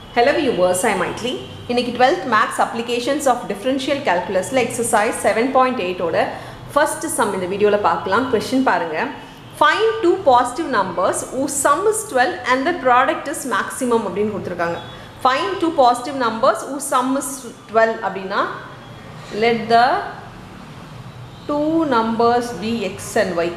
Hello viewers, I am Maitli. இன்னைக்கு 12th maths applications of differential கேல்குலஸில் exercise seven point எயிட்டோட first sum இந்த வீடியோவில் பார்க்கலாம் கொஷின் பாருங்கள் find two positive numbers whose sum is twelve and the product is maximum அப்படின்னு கொடுத்துருக்காங்க find two positive numbers whose sum is twelve அப்படின்னா let the two numbers be x and y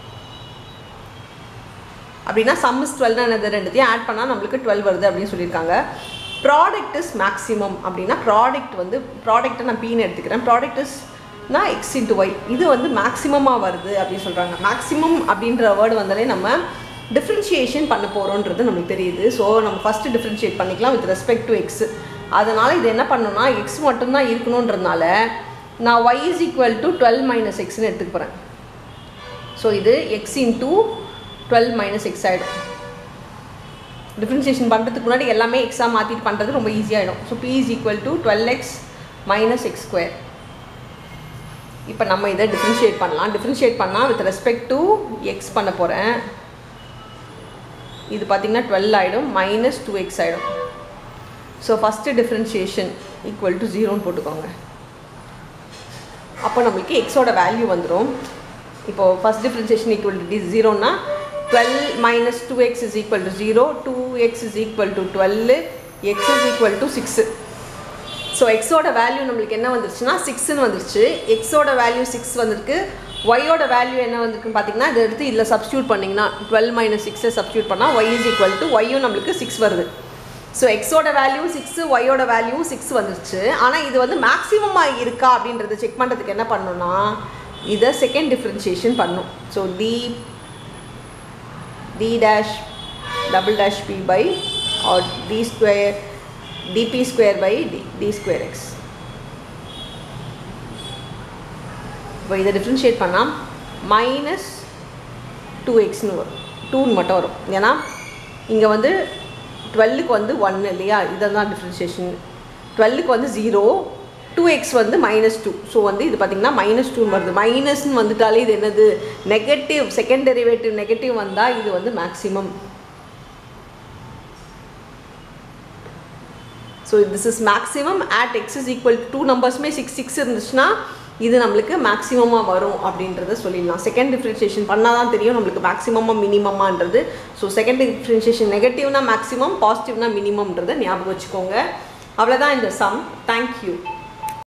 அப்படின்னா sum is டுவெல்னா என்னது ரெண்டுத்தையும் add பண்ணால் நம்மளுக்கு twelve வருது அப்படின்னு சொல்லியிருக்காங்க ப்ராடக்ட் இஸ் மேக்ஸிமம் அப்படின்னா ப்ராடக்ட் வந்து ப்ராடக்ட்டை நான் பீன்னு எடுத்துக்கிறேன் ப்ராடக்ட் இஸ்னா எக்ஸ் இன்ட்டு ஒய் இது வந்து மேக்ஸிமமாக வருது அப்படின்னு சொல்கிறாங்க மேக்ஸிமம் அப்படின்ற வேர்டு வந்தாலே நம்ம டிஃப்ரென்ஷியேஷன் பண்ண போகிறோன்றது நம்மளுக்கு தெரியுது ஸோ நம்ம ஃபஸ்ட்டு டிஃப்ரென்ஷியேட் பண்ணிக்கலாம் வித் ரெஸ்பெக்ட் டு எக்ஸ் அதனால் இது என்ன பண்ணணும்னா எக்ஸ் மட்டும்தான் இருக்கணுன்றதுனால நான் y is equal to twelve minus எக்ஸ்னு எடுத்துக்க போகிறேன் ஸோ இது x into twelve minus x ஆகிடும் டிஃப்ரென்சியேஷன் பண்ணுறதுக்கு முன்னாடி எல்லாமே எக்ஸாக மாற்றிட்டு பண்ணுறது ரொம்ப ஈஸியாகிடும் so P is equal to twelve x minus x square இப்போ நம்ம இதை டிஃப்ரென்ஷியேட் பண்ணலாம் டிஃப்ரென்ஷியேட் பண்ணால் வித் ரெஸ்பெக்ட் டு எக்ஸ் பண்ண போகிறேன் இது பார்த்திங்கன்னா டுவெல் ஆகிடும் மைனஸ் டூ எக்ஸ் ஆகிடும் so first differentiation equal to ஜீரோன்னு போட்டுக்கோங்க அப்போ நம்மளுக்கு எக்ஸோட வேல்யூ வந்துடும் இப்போது ஃபஸ்ட் டிஃப்ரென்சியேஷன் ஈக்குவல் டு ஜீரோனா twelve minus two x is equal to zero two x is equal to twelve x is equal to six so எக்ஸோட வேல்யூ நம்மளுக்கு என்ன வந்துருச்சுன்னா சிக்ஸ்னு வந்துருச்சு எக்ஸோட வேல்யூ சிக்ஸ் வந்திருக்கு ஒய்யோட வேல்யூ என்ன வந்திருக்குன்னு பார்த்தீங்கன்னா இதை எடுத்து இதில் சப்ஸ்டியூட் பண்ணிங்கன்னா டுவெல் மைனஸ் சிக்ஸை சப்ஸ்டியூட் பண்ணால் ஒய் இஸ் ஈக்குவல் டு ஒய்யும் நம்மளுக்கு சிக்ஸ் வருது ஸோ எக்ஸோட வேல்யூ சிக்ஸு ஒய்யோட வேல்யூ சிக்ஸ் வந்துருச்சு ஆனால் இது வந்து மேக்ஸிமமாக இருக்கா அப்படின்றத செக் பண்ணுறதுக்கு என்ன பண்ணணும்னா இதை செகண்ட் டிஃப்ரென்ஷியேஷன் பண்ணும் so D d dash double dash p by or d square dp square by d, d square x இப்போ இதை டிஃப்ரென்ஷியேட் பண்ணால் மைனஸ் டூ எக்ஸ்னு வரும் டூன்னு மட்டும் வரும் ஏன்னா இங்கே வந்து டுவெல்லுக்கு வந்து ஒன்று இல்லையா இதை தான் டிஃப்ரென்ஷியேஷன் டுவெல்லுக்கு வந்து ஜீரோ டூ எக்ஸ் வந்து மைனஸ் டூ ஸோ வந்து இது பார்த்திங்கன்னா மைனஸ் டூன்னு வருது மைனஸ்னு வந்துட்டாலே இது என்னது நெகட்டிவ் செகண்ட் டெரிவேட்டிவ் நெகட்டிவ் வந்தால் இது வந்து maximum so this is maximum at x is equal to நம்பர்ஸுமே சிக்ஸ் சிக்ஸ் இருந்துச்சுன்னா இது நம்மளுக்கு மேக்ஸிமமாக வரும் அப்படின்றத சொல்லிடலாம் செகண்ட் டிஃப்ரென்ஷியேஷன் பண்ணால் தான் தெரியும் நம்மளுக்கு மேக்ஸிமமாக மினிமமான்றது ஸோ செகண்ட் டிஃப்ரென்ஷியேஷன் நெகட்டிவ்னா மேக்ஸிமம் பாசிட்டிவ்னா மினிமம்ன்றதை ஞாபகம் வச்சுக்கோங்க அவ்வளோதான் இந்த சம் தேங்க்யூ